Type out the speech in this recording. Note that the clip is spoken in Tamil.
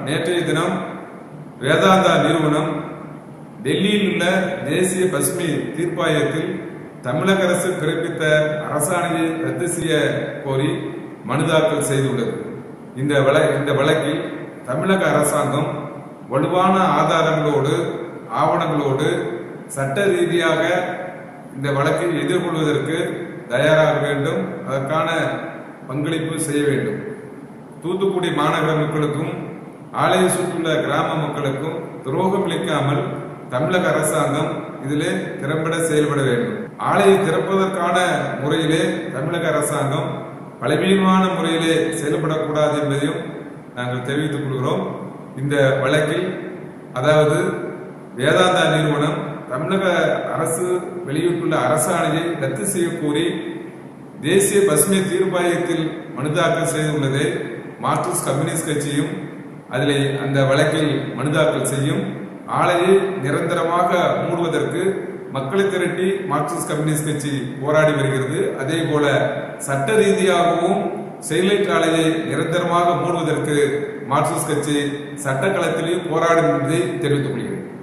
நேற்றைய தினம் வேதாந்தா நிறுவனம் டெல்லியில் உள்ள தேசிய பசுமை தீர்ப்பாயத்தில் தமிழக அரசு பிறப்பித்த அரசாணையை ரத்து செய்ய கோரி மனு தாக்கல் செய்துள்ளது இந்த வழ இந்த வழக்கில் தமிழக அரசாங்கம் வலுவான ஆதாரங்களோடு ஆவணங்களோடு சட்ட ரீதியாக இந்த வழக்கை எதிர்கொள்வதற்கு தயாராக வேண்டும் அதற்கான பங்களிப்பு செய்ய வேண்டும் தூத்துக்குடி மாநகர மக்களுக்கும் ஆலய சுற்றியுள்ள கிராம மக்களுக்கும் துரோகம் இழைக்காமல் தமிழக அரசாங்கம் இதிலே திறம்பட செயல்பட வேண்டும் ஆலையை திறப்பதற்கான முறையிலே தமிழக அரசாங்கம் பலவீனமான முறையிலே செயல்படக்கூடாது என்பதையும் நாங்கள் தெரிவித்துக் கொள்கிறோம் இந்த வழக்கில் அதாவது வேதாந்தா நிறுவனம் தமிழக அரசு வெளியிட்டுள்ள அரசாணையை ரத்து செய்ய கோரி தேசிய பசுமை தீர்ப்பாயத்தில் மனு தாக்கல் செய்துள்ளதை மார்க்சிஸ்ட் கம்யூனிஸ்ட் கட்சியும் அதில் அந்த வழக்கில் மனு தாக்கல் செய்யும் ஆலையை நிரந்தரமாக மூடுவதற்கு மக்களை திரட்டி மார்க்சிஸ்ட் கம்யூனிஸ்ட் கட்சி போராடி வருகிறது அதே போல சட்ட ரீதியாகவும் ஸ்டெர்லைட் ஆலையை நிரந்தரமாக மூடுவதற்கு மார்க்சிஸ்ட் கட்சி சட்டக்களத்திலேயே போராடும் என்பதை தெரிவித்துக் கொள்கிறேன்